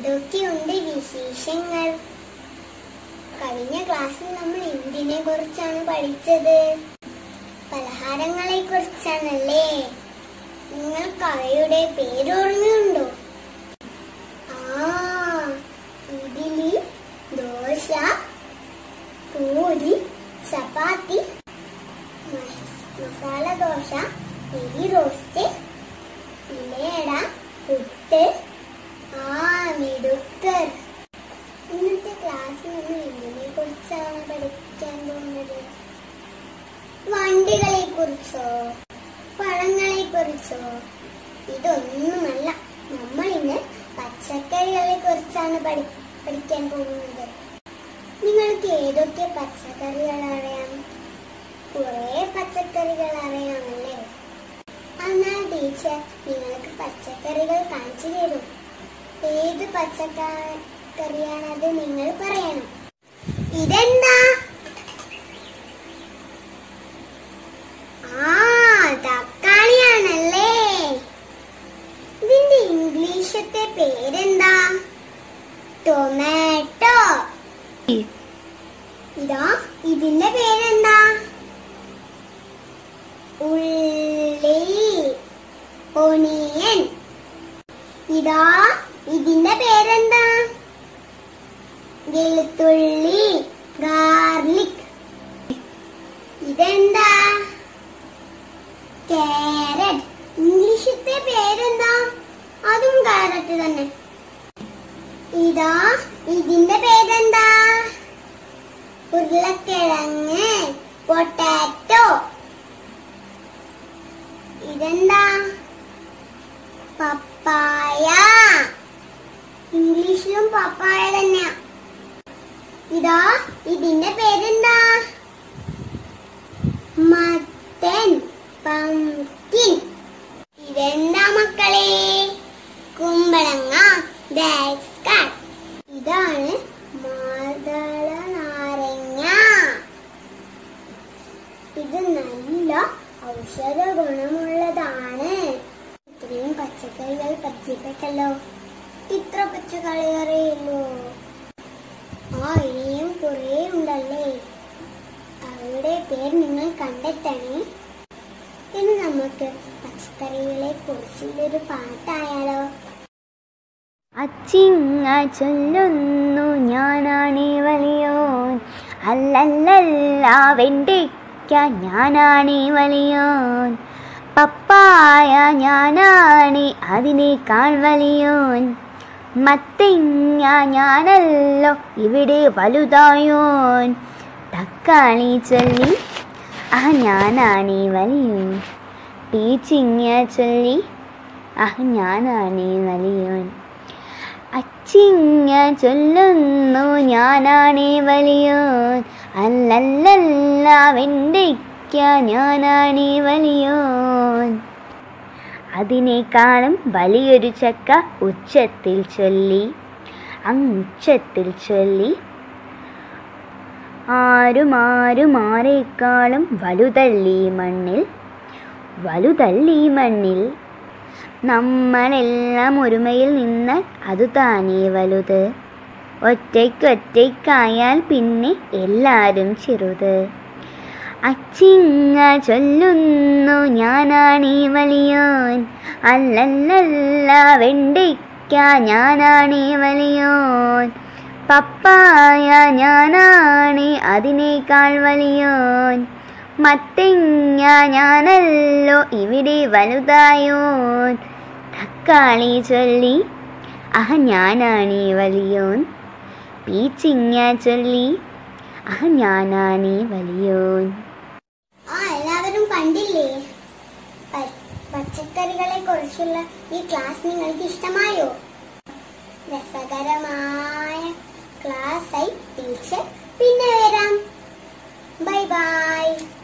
എന്തൊക്കെയുണ്ട് വിശേഷങ്ങൾ കഴിഞ്ഞ ക്ലാസ്സിൽ നമ്മൾ എന്തിനെ കുറിച്ചാണ് പഠിച്ചത് പലഹാരങ്ങളെ കുറിച്ചാണല്ലേ നിങ്ങൾക്ക് അവയുടെ പേരോർമ്മയുണ്ടോ ആ ഇഡ്ഡലി ദോശ പൂരി ചപ്പാത്തി മ- മസാല ദോശ നെയ്യ് റോസ്റ്റ് ഇലയട പുട്ട് ആ മിടുക്കർ ഇന്നത്തെ ക്ലാസ്സിൽ നമ്മൾ എന്തിനെ കുറിച്ചാണ് പഠിക്കാൻ പോകുന്നത് വണ്ടികളെ കുറിച്ചോ പഴങ്ങളെ കുറിച്ചോ ഇതൊന്നുമല്ല നമ്മൾ ഇന്ന് പച്ചക്കറികളെ കുറിച്ചാണ് പഠി പഠിക്കാൻ പോകുന്നത് നിങ്ങൾക്ക് ഏതൊക്കെ പച്ചക്കറികൾ അറിയാം കുറെ പച്ചക്കറികൾ അറിയാമല്ലേ എന്നാൽ ടീച്ചർ നിങ്ങൾക്ക് പച്ചക്കറികൾ കാണിച്ചു തരും ഏത് പച്ചക്കറിയാണത് നിങ്ങൾ പറയണം ഇതെന്താ ആ തക്കാളിയാണല്ലേ ഇതിന്റെ ഇംഗ്ലീഷത്തെ പേരെന്താ ടൊമാറ്റോ ഇതാ ഇതിന്റെ പേരെന്താ ഉള്ളി ഒണിയൻ ഇതാ ഇതിന്റെ പേരെന്താ വെളുത്തുള്ളി ഗാർലിക് ഇതെന്താ കാരറ്റ് ഇംഗ്ലീഷിലത്തെ പേരെന്താ അതും കാരറ്റ് തന്നെ ഇതാ ഇതിന്റെ പേരെന്താ ഉരുളക്കിഴങ്ങ് പൊട്ടാറ്റോ ഇതെന്താ പപ്പായ ഇംഗ്ലീഷിലും പപ്പായ തന്നെയാ ഇതാ ഇതിന്റെ പേരെന്താ മത്തൻ പംകിൻ ഇതെന്താ മക്കളെ കുമ്പളങ്ങ That's cut. ഇതാണ് മാതള നാരങ്ങ ഇത് നല്ല ഔഷധ ഗുണമുള്ളതാണ് ഇത്രയും പച്ചക്കറികൾ പരിചയപ്പെട്ടല്ലോ ഇത്ര പച്ചക്കറിയറിയുള്ളൂ ആ ഇനിയും കുറേ ഉണ്ടല്ലേ അവയുടെ പേര് നിങ്ങൾ കണ്ടെത്തണേ ഇനി നമുക്ക് പച്ചക്കറികളെ കുറിച്ചുള്ളൊരു പാട്ടായാലോ അച്ചിങ്ങ ചൊല്ലുന്നു ഞാനാണേ വലിയോൻ അല്ലല്ലല്ല വെണ്ടിക്ക ഞാനാണേ വലിയോൻ പപ്പായ ഞാനാണേ അതിനേക്കാൾ വലിയോൻ മത്തങ്ങ ഞാനല്ലോ ഇവിടെ വലുതായോൻ തക്കാളി ചൊല്ലി ആ ഞാനാണേ വലിയോൻ പീച്ചിങ്ങ ചൊല്ലി ആ ഞാനാണേ വലിയോൻ അച്ചിങ്ങ ചൊല്ലുന്നു ഞാനാണേ വലിയോൻ അല്ലല്ലല്ല വെണ്ടയ്ക്ക ഞാനാണേ വലിയോൻ അതിനേക്കാളും വലിയൊരു ചക്ക ഉച്ചത്തിൽ ചൊല്ലി അങ്ങുച്ചത്തിൽ ചൊല്ലി ആരും ആരും ആരേക്കാളും വലുതള്ളി മണ്ണിൽ വലുതള്ളി മണ്ണിൽ നമ്മളെല്ലാം ഒരുമയിൽ നിന്നാൽ അതു താനേ വലുത് ഒറ്റയ്ക്കൊറ്റയ്ക്കായാൽ പിന്നെ എല്ലാരും ചെറുത് അച്ചിങ്ങ ചൊല്ലുന്നു ഞാനാണീ വലിയോൻ അല്ലല്ലല്ല വെണ്ടയ്ക്ക ഞാനാണീ വലിയോൻ പപ്പായ ഞാനാണേ അതിനേക്കാൾ വലിയോൻ മത്തങ്ങ ഞാനല്ലോ ഇവിടെ വലുതായോൻ തക്കാളി ചൊല്ലി അഹ ഞാനാണേ വലിയോൻ പീച്ചിങ്ങ ചൊല്ലി അഹ ഞാനാണേ വലിയോൻ ആ എല്ലാവരും കണ്ടില്ലേ പ- പച്ചക്കറികളെ കുറിച്ചുള്ള ഈ ക്ലാസ് നിങ്ങൾക്ക് ഇഷ്ടമായോ രസകരമായ ക്ലാസ് ആയി ടീച്ചർ പിന്നെ വരാം ബൈ ബൈ